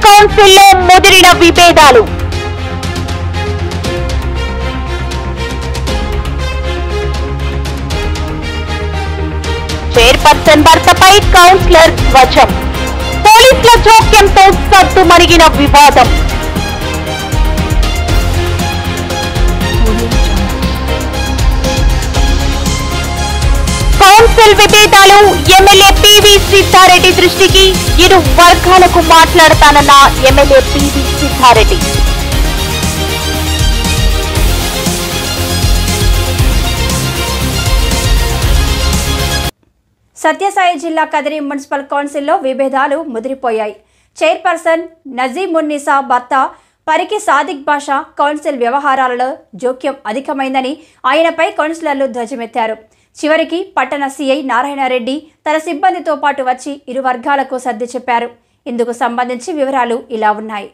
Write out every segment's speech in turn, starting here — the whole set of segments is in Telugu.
కౌన్సిల్లో ముదిరిన విభేదాలు చైర్పర్సన్ భర్తపై కౌన్సిలర్ ధ్వజం పోలీసుల జోక్యంతో సద్దుమణిగిన వివాదం కౌన్సిల్ విభేదాలు ఎమ్మెల్యే పివి సిద్ధారెడ్డి దృష్టికి ఇరు వర్గాలకు మాట్లాడతానన్న ఎమ్మెల్యే పివి సిద్ధారెడ్డి సత్యసాయి జిల్లా కదిరి మున్సిపల్ కౌన్సిల్లో విభేదాలు ముదిరిపోయాయి చైర్పర్సన్ నజీమున్నిసా భర్త పరికి సాదిక్ బాషా కౌన్సిల్ వ్యవహారాలలో జోక్యం అధికమైందని ఆయనపై కౌన్సిలర్లు ధ్వజమెత్తారు చివరికి పట్టణ సీఐ నారాయణరెడ్డి తన సిబ్బందితో పాటు వచ్చి ఇరు వర్గాలకు సర్ది చెప్పారు ఇందుకు సంబంధించి వివరాలు ఇలా ఉన్నాయి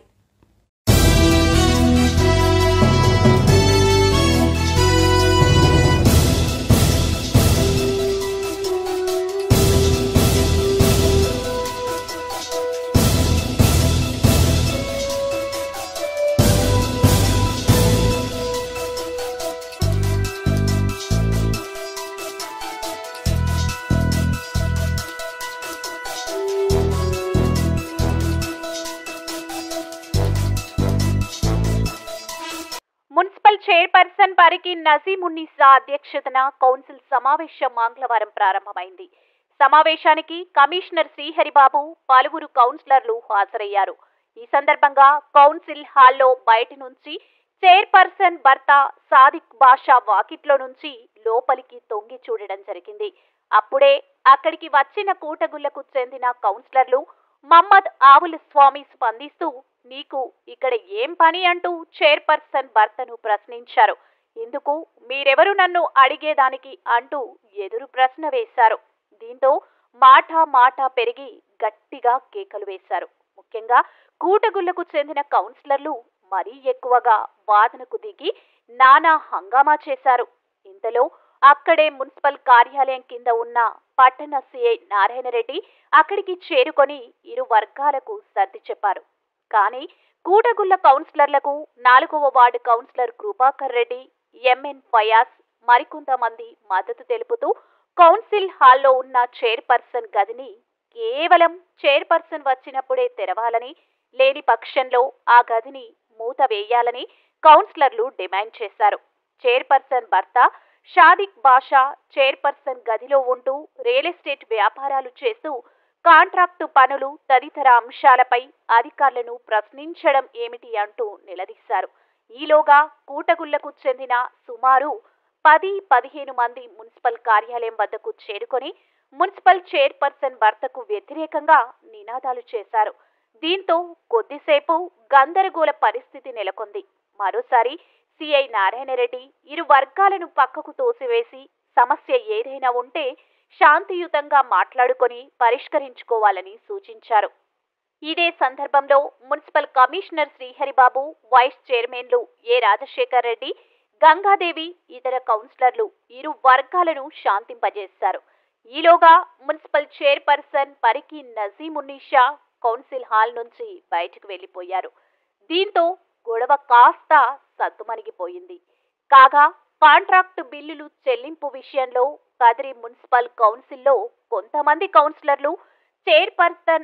మున్సిపల్ చైర్పర్సన్ పరికి నజీమున్నిసా అధ్యక్షతన కౌన్సిల్ సమావేశం మంగళవారం ప్రారంభమైంది సమావేశానికి కమిషనర్ శ్రీహరిబాబు పలువురు కౌన్సిలర్లు హాజరయ్యారు ఈ సందర్భంగా కౌన్సిల్ హాల్లో బయటి నుంచి చైర్పర్సన్ భర్త సాదిక్ బాషా వాకిట్లో నుంచి లోపలికి తొంగి చూడడం జరిగింది అప్పుడే అక్కడికి వచ్చిన కూటగుళ్లకు చెందిన కౌన్సిలర్లు మమ్మద్ ఆవుల స్వామి స్పందిస్తూ నీకు ఇక్కడ ఏం పని అంటూ చైర్పర్సన్ భర్తను ప్రశ్నించారు ఇందుకు మీరెవరు నన్ను అడిగేదానికి అంటూ ఎదురు ప్రశ్న వేశారు దీంతో మాట మాట పెరిగి గట్టిగా కేకలు వేశారు ముఖ్యంగా కూటగుళ్లకు చెందిన కౌన్సిలర్లు మరీ ఎక్కువగా వాదనకు దిగి నానా హంగామా చేశారు ఇంతలో అక్కడే మున్సిపల్ కార్యాలయం కింద ఉన్న పట్టణ సిఐ నారాయణరెడ్డి అక్కడికి చేరుకొని ఇరు వర్గాలకు సర్ది చెప్పారు కానీ కూటగుళ్ల కౌన్సిలర్లకు నాలుగవ ward councillor Krupakar Reddy MN Fayaz మరికొంతమంది మద్దతు తెలుపుతూ కౌన్సిల్ హాల్లో ఉన్న చైర్పర్సన్ గదిని కేవలం చైర్పర్సన్ వచ్చినప్పుడే తెరవాలని లేని పక్షంలో ఆ గదిని మూత వేయాలని కౌన్సిలర్లు డిమాండ్ చేశారు చైర్పర్సన్ భర్త షాదిక్ బాషా చైర్పర్సన్ గదిలో ఉంటూ రియల్ ఎస్టేట్ వ్యాపారాలు చేస్తూ కాంట్రాక్టు పనులు తదితర అంశాలపై అధికారులను ప్రశ్నించడం ఏమిటి అంటూ నిలదీశారు ఈలోగా కూటగుళ్లకు చెందిన సుమారు పది పదిహేను మంది మున్సిపల్ కార్యాలయం వద్దకు చేరుకొని మున్సిపల్ చైర్పర్సన్ భర్తకు వ్యతిరేకంగా నినాదాలు చేశారు దీంతో కొద్దిసేపు గందరగోళ పరిస్థితి నెలకొంది మరోసారి సిఐ నారాయణరెడ్డి ఇరు వర్గాలను పక్కకు తోసివేసి సమస్య ఏదైనా ఉంటే శాంతియుతంగా మాట్లాడుకొని పరిష్కరించుకోవాలని సూచించారు ఇదే సందర్భంలో మున్సిపల్ కమిషనర్ శ్రీహరిబాబు వైస్ చైర్మన్లు ఏ రాజశేఖర్ రెడ్డి గంగాదేవి ఇతర కౌన్సిలర్లు ఇరు వర్గాలను శాంతింపజేశారు ఈలోగా municipal chairperson Pariki Najimunnisha council hall నుంచి బయటకు వెళ్లిపోయారు దీంతో గొడవ కాస్త సద్దుమణిగిపోయింది కాగా కాంట్రాక్టు బిల్లులు చెల్లింపు విషయంలో కదిరి మున్సిపల్ కౌన్సిల్లో కొంతమంది కౌన్సిలర్లు చైర్పర్సన్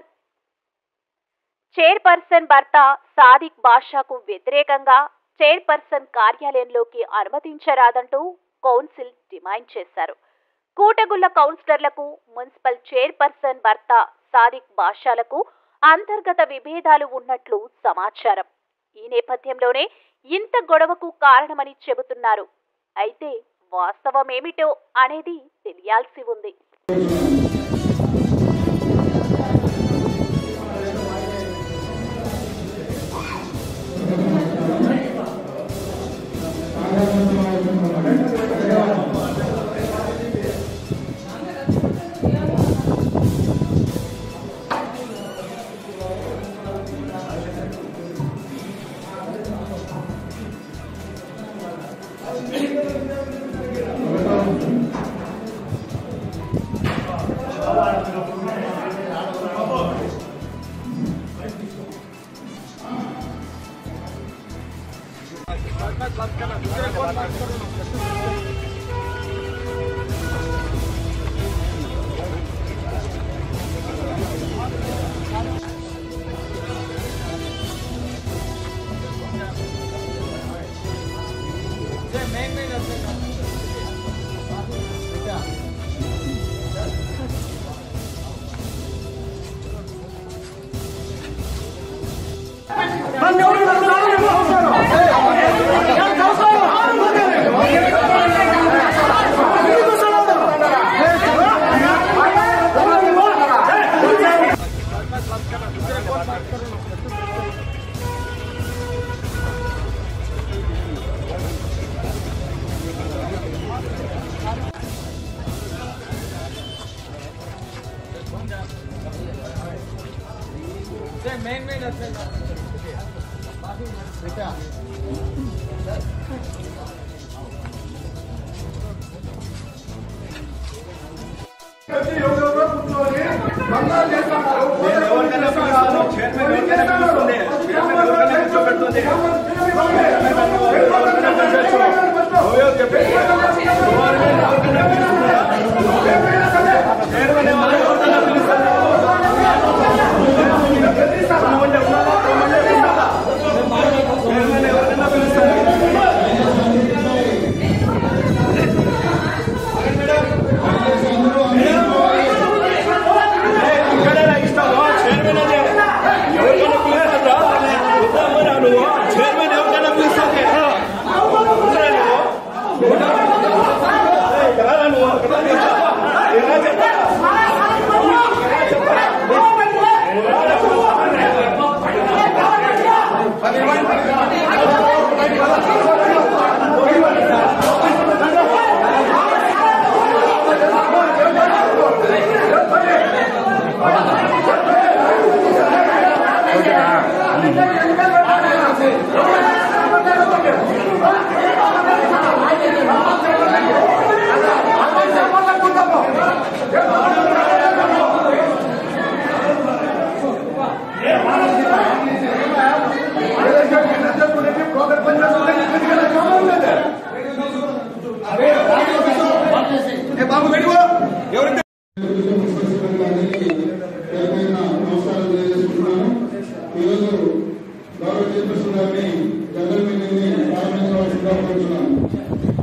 చైర్పర్సన్ భర్త సాదిక్ బాషాకు వ్యతిరేకంగా చైర్పర్సన్ కార్యాలయంలోకి అనుమతించరాదంటూ కౌన్సిల్ డిమాండ్ చేశారు కూటగుళ్ల కౌన్సిలర్లకు మున్సిపల్ చైర్పర్సన్ భర్త సాదిక్ బాషాలకు అంతర్గత విభేదాలు ఉన్నట్లు సమాచారం ఈ నేపథ్యంలోనే ఇంత గొడవకు కారణమని చెబుతున్నారు అయితే వాస్తవమేమిటో అనేది తెలియాల్సి ఉంది Thank నమస్కారం తెలియజేసుకుంటున్నాను ఈరోజు గౌరవ చైర్పర్సన్ గారిని జగన్ మీటింగ్ ని ప్రారంభించవలసిందిగా కోరుతున్నాను